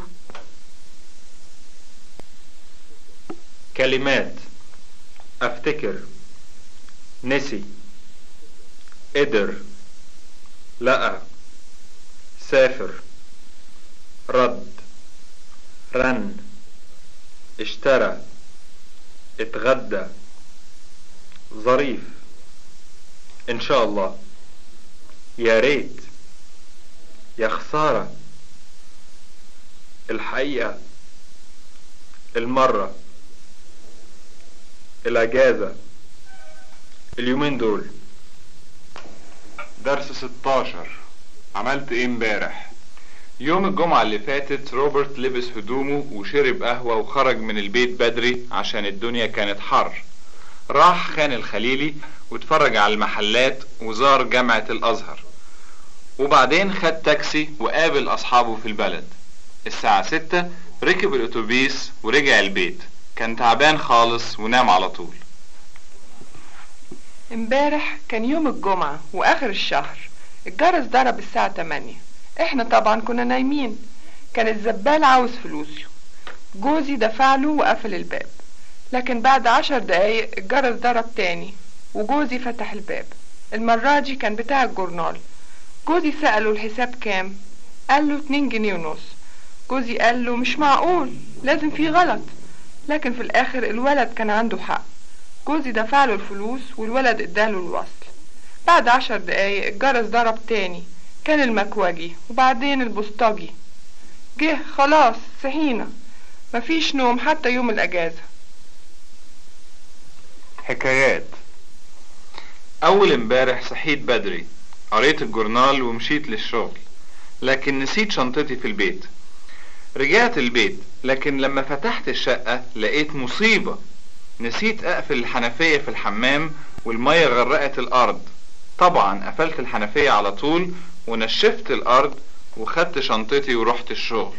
كلمات افتكر نسي قدر لقى سافر رد رن اشترى اتغدى ظريف ان شاء الله يا ريت يا خسارة الحقيقة المرة الأجازة اليومين دول
درس 16 عملت ايه امبارح
يوم الجمعة اللي فاتت روبرت لبس هدومه وشرب قهوة وخرج من البيت بدري عشان الدنيا كانت حر راح خان الخليلي واتفرج على المحلات وزار جامعة الأزهر وبعدين خد تاكسي وقابل أصحابه في البلد الساعة ستة ركب الأتوبيس ورجع البيت كان تعبان خالص ونام على طول
امبارح كان يوم الجمعة واخر الشهر الجرس ضرب الساعة 8 احنا طبعا كنا نايمين كان الزبال عاوز فلوسه جوزي دفع له وقفل الباب لكن بعد عشر دقايق الجرس ضرب تاني وجوزي فتح الباب المرة دي كان بتاع الجورنال جوزي سأله الحساب كام قال له اتنين جنيه ونص جوزي قال له مش معقول لازم في غلط لكن في الاخر الولد كان عنده حق جوزي دفع له الفلوس والولد اداله الوصل بعد عشر دقايق الجرس ضرب تاني كان المكواجي وبعدين البوسطجي جه خلاص صحينا مفيش نوم حتى يوم الاجازة
حكايات
أول امبارح صحيت بدري قريت الجورنال ومشيت للشغل لكن نسيت شنطتي في البيت رجعت البيت لكن لما فتحت الشقة لقيت مصيبة نسيت أقفل الحنفية في الحمام والمية غرقت الأرض طبعا قفلت الحنفية على طول ونشفت الأرض وخدت شنطتي ورحت الشغل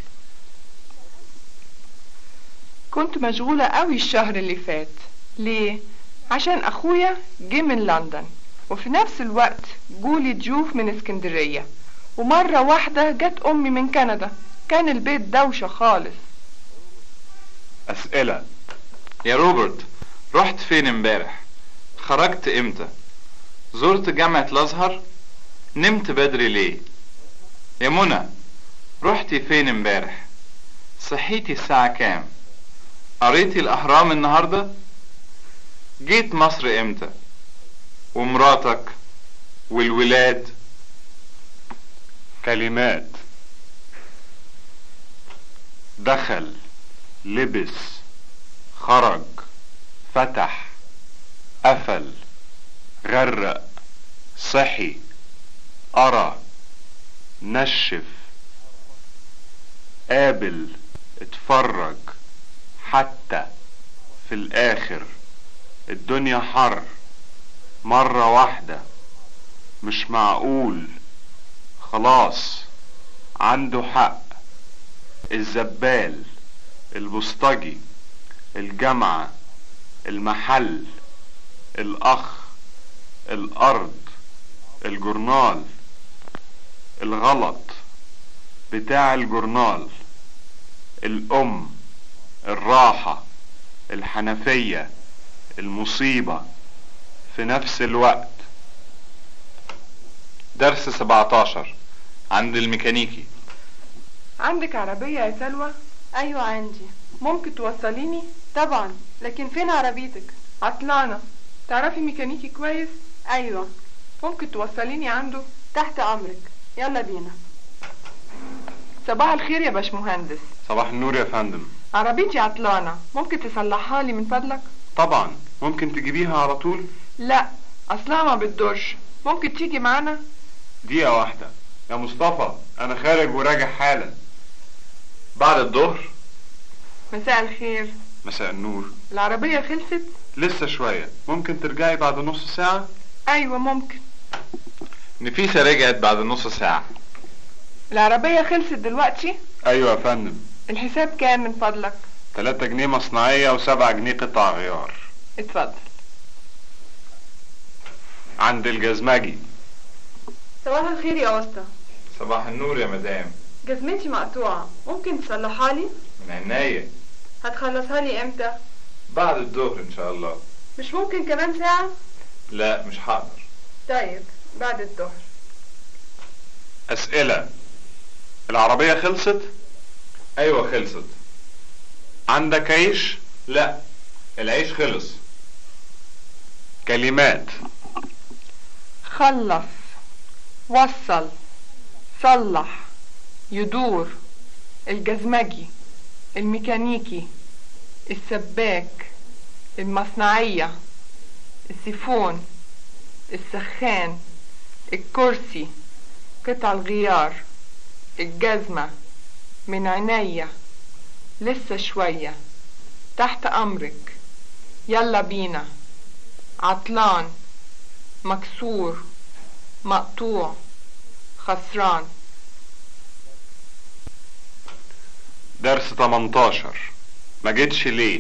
كنت مشغولة قوي الشهر اللي فات ليه؟ عشان أخويا جه من لندن وفي نفس الوقت جولي ضيوف من اسكندرية ومرة واحدة جت أمي من كندا كان البيت دوشة خالص
اسئلة
يا روبرت رحت فين امبارح خرجت امتى زرت جامعة الازهر نمت بدري ليه يا منى رحتي فين امبارح صحيتي الساعة كام قريتي الاهرام النهاردة جيت مصر امتى ومراتك والولاد
كلمات دخل لبس خرج فتح قفل غرق صحي قرا نشف قابل اتفرج حتى في الاخر الدنيا حر مرة واحدة مش معقول خلاص عنده حق الزبال البوسطجي الجامعة المحل الأخ الأرض الجورنال الغلط بتاع الجورنال الأم الراحة الحنفية المصيبة في نفس الوقت
درس 17 عند الميكانيكي
عندك عربية يا سلوى؟
أيوة عندي
ممكن توصليني؟
طبعا لكن فين عربيتك
عطلانة تعرفي ميكانيكي كويس؟
أيوة
ممكن توصليني عنده؟
تحت أمرك يلا بينا
صباح الخير يا باشمهندس
صباح النور يا فندم
عربيتي عطلانة ممكن تصلحها لي من فضلك؟
طبعا ممكن تجيبيها على طول
لا أصلها ما بتدورش ممكن تيجي معانا؟
دقيقة واحدة يا مصطفى أنا خارج وراجع حالا
بعد الظهر
مساء الخير
مساء النور
العربية خلصت؟
لسه شوية ممكن ترجعي بعد نص ساعة
أيوة ممكن
نفيسة رجعت بعد نص ساعة
العربية خلصت دلوقتي؟
أيوة يا فندم
الحساب كام من فضلك؟
تلاتة جنيه مصنعية وسبعة جنيه قطع غيار
اتفضل
عند الجزمجي
صباح الخير يا وسطى
صباح النور يا مدام
جزمتي مقطوعة ممكن تصلحها لي
من عناية
هتخلصها لي امتى
بعد الظهر ان شاء الله
مش ممكن كمان ساعة
لا مش هقدر
طيب بعد الظهر
أسئلة العربية خلصت
ايوه خلصت
عندك عيش
لا العيش خلص
كلمات
خلص وصل صلح يدور الجزمجي الميكانيكي السباك المصنعية السيفون السخان الكرسي قطع الغيار الجزمة من عينيا لسه شوية تحت أمرك يلا بينا عطلان مكسور مقطوع خسران
درس 18 ما جيتش ليه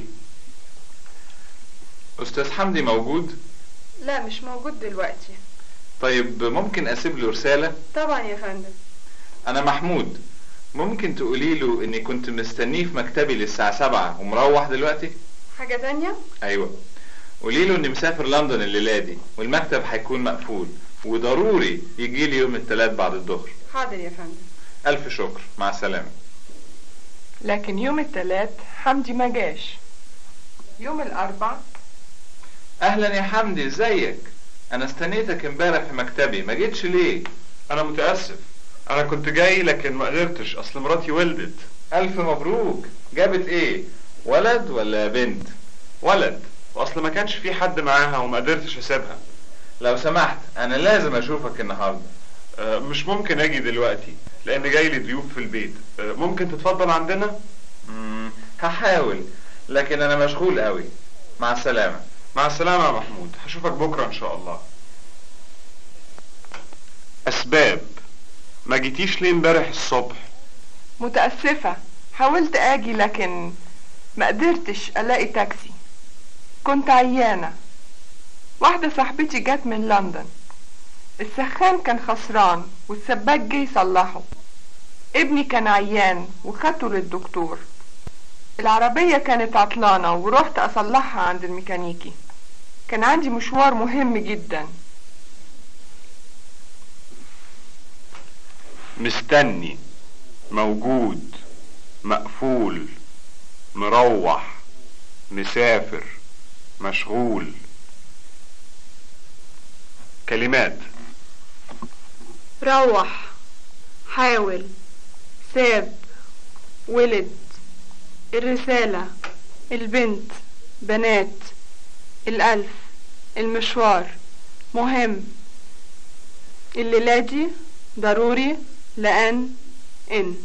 استاذ حمدي موجود
لا مش موجود دلوقتي
طيب ممكن اسيب له رسالة
طبعا يا فندم
انا محمود ممكن تقولي له اني كنت مستنيه في مكتبي للساعة سبعة ومروح دلوقتي
حاجة تانية
ايوه قولي له اني مسافر لندن الليلة دي والمكتب هيكون مقفول وضروري يجي لي يوم الثلاث بعد الظهر
حاضر يا فندم
الف شكر مع السلامة
لكن يوم التلات حمدي ما جاش يوم الأربع
اهلا يا حمدي ازيك انا استنيتك امبارح في مكتبي ما جيتش ليه
انا متاسف انا كنت جاي لكن ما قدرتش اصل مراتي ولدت
الف مبروك جابت ايه ولد ولا بنت
ولد واصل ما كانش في حد معاها وما قدرتش اسيبها
لو سمحت انا لازم اشوفك النهارده
آه، مش ممكن اجي دلوقتي لان جاي لي ضيوف في البيت آه، ممكن تتفضل عندنا
مم، هحاول لكن انا مشغول قوي مع السلامة
مع السلامة يا محمود هشوفك بكرة ان شاء الله اسباب ما جيتيش ليه امبارح الصبح
متأسفة حاولت أجي لكن ما قدرتش ألاقي تاكسي كنت عيانة واحدة صاحبتي جت من لندن السخان كان خسران والسباك جه يصلحه ابني كان عيان وخدته للدكتور العربية كانت عطلانة ورحت أصلحها عند الميكانيكي كان عندي مشوار مهم جدا
مستني موجود مقفول مروح مسافر مشغول كلمات
روح حاول ساب ولد الرسالة البنت بنات الألف المشوار مهم الليلة دي ضروري لأن إن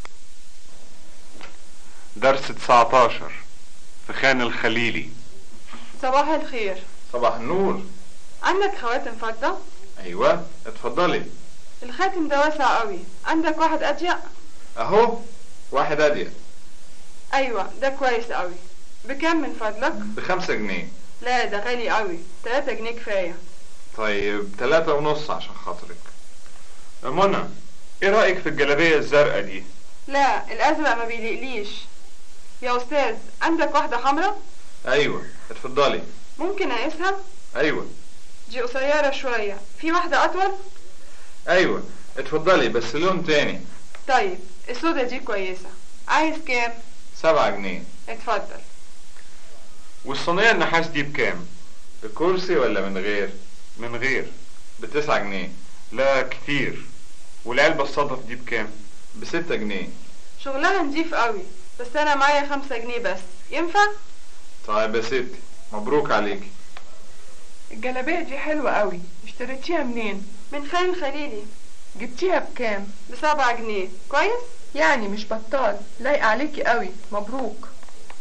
درس 19 في خان الخليلي
صباح الخير
صباح النور
عندك خواتم فضة
ايوه اتفضلي
الخاتم ده واسع قوي عندك واحد أضيق
اهو واحد ادية
أيوة ده كويس قوي بكم من فضلك
بخمسة جنيه
لا ده غالي قوي تلاتة جنيه كفاية
طيب تلاتة ونص عشان خاطرك
منى ايه رأيك في الجلابية الزرقاء دي
لا الأزرق ما بيليقليش يا أستاذ عندك واحدة حمراء
ايوه اتفضلي
ممكن أقيسها
ايوه
دي قصيرة شوية في واحدة أطول
ايوه اتفضلي بس لون تاني
طيب السودة دي كويسة عايز كام
سبعة جنيه
اتفضل
والصينية النحاس دي بكام
بكرسي ولا من غير
من غير
بتسعة جنيه
لا كتير والعلبة الصدف دي بكام
بستة جنيه
شغلها نضيف قوي بس أنا معايا خمسة جنيه بس ينفع
طيب يا ستي مبروك عليكي
الجلابية دي حلوة قوي اشتريتيها منين
من خان خليلي
جبتيها بكام
بسبعة جنيه كويس
يعني مش بطال لايقة عليكي قوي مبروك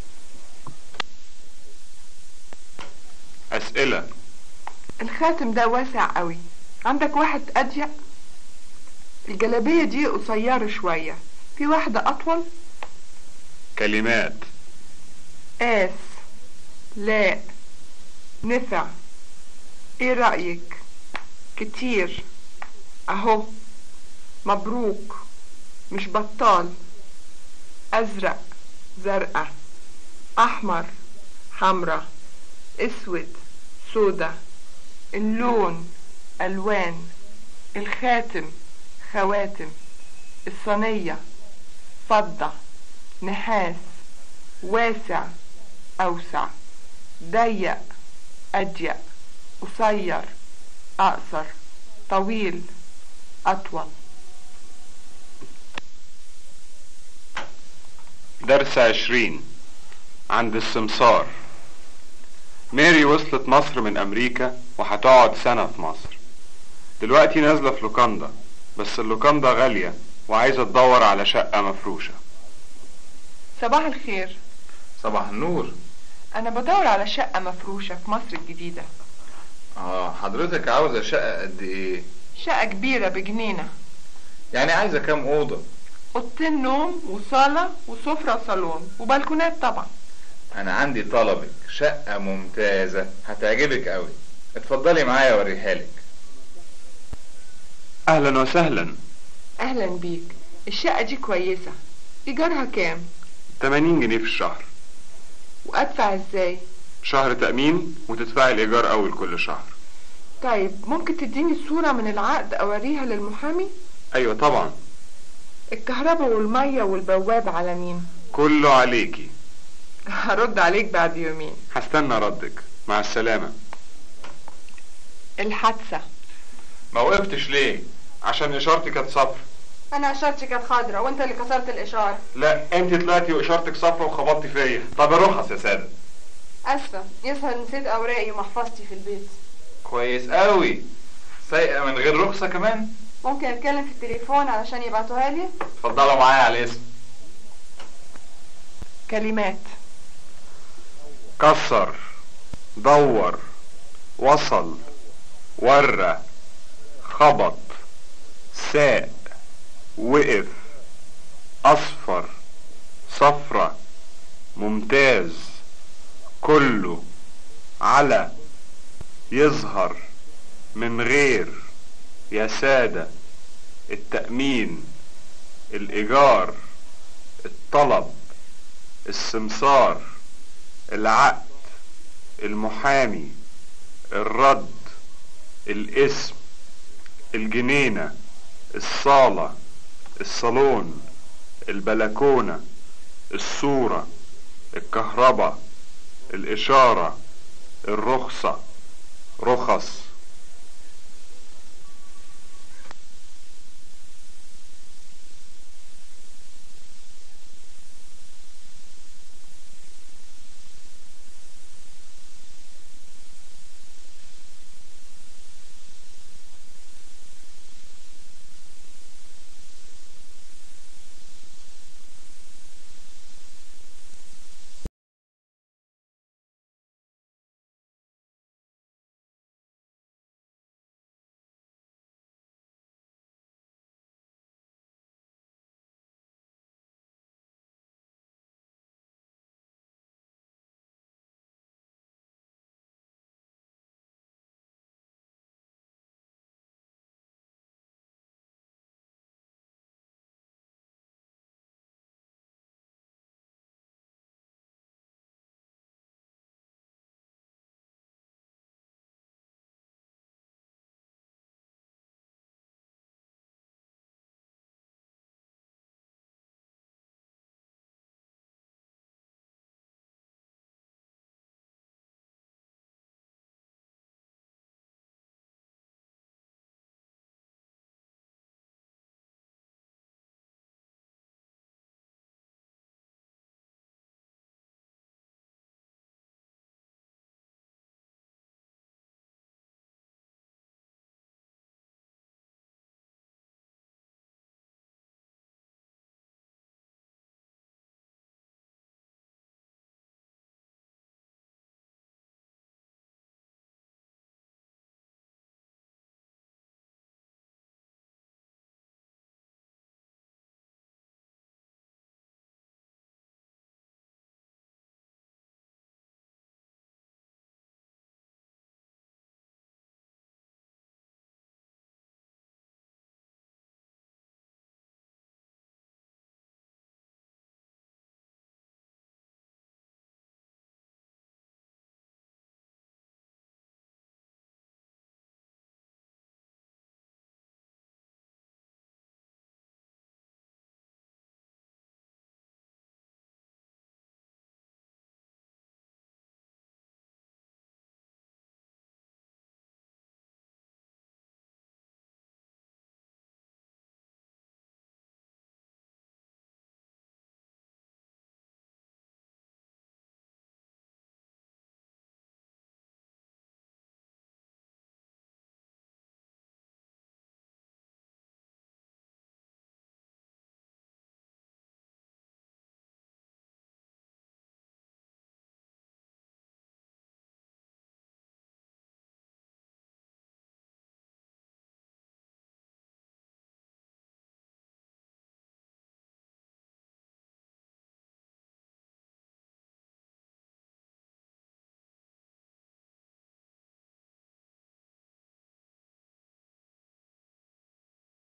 أسئلة
الخاتم ده واسع قوي عندك واحد أضيق الجلابية دي قصيرة شوية في واحدة أطول
كلمات
قاس لا نفع ايه رأيك كتير اهو مبروك مش بطال ازرق زرقاء احمر حمرا اسود سودا اللون الوان الخاتم خواتم الصينية فضة نحاس واسع اوسع ضيق اضيق قصير اقصر طويل اطول
درس عشرين عند السمسار ماري وصلت مصر من أمريكا وهتقعد سنة في مصر دلوقتي نازلة في لوكاندا بس اللوكاندا غالية وعايزة تدور على شقة مفروشة
صباح الخير
صباح النور
انا بدور على شقة مفروشة في مصر الجديدة
اه حضرتك عاوزة شقة قد ايه
شقة كبيرة بجنينة
يعني عايزة كام اوضة
اوضتين نوم وصالة وسفرة وصالون وبلكونات طبعا
انا عندي طلبك شقة ممتازة هتعجبك قوي اتفضلي معايا اوريها لك
أهلا وسهلا
اهلا بيك الشقة دي كويسة ايجارها كام
80 جنيه في الشهر
وادفع ازاي
شهر تأمين وتدفعي الإيجار أول كل شهر
طيب ممكن تديني صورة من العقد اوريها للمحامي
أيوة طبعا
الكهرباء والمية والبواب على مين
كله عليكي
هرد عليك بعد يومين
هستنى ردك مع السلامة
الحادثة
ما وقفتش ليه
عشان إشارتي كانت صفر
انا اشارتي كانت خضرا وانت اللي كسرت الاشاره
لا انت طلعتي وإشارتك صفرة وخبطتي فيا طب الرخص يا سادة
اسفه يظهر نسيت اوراقي ومحفظتي في البيت
كويس قوي سايقة من غير رخصة كمان
ممكن اتكلم في التليفون علشان يبعتوها لي
اتفضلوا معايا على الاسم
كلمات
كسر دور وصل ورى خبط ساق وقف اصفر صفرة ممتاز كله على يظهر من غير يا سادة التأمين الإيجار الطلب السمسار العقد المحامي الرد الاسم الجنينة الصالة الصالون البلكونة الصورة الكهرباء الإشارة الرخصة رخص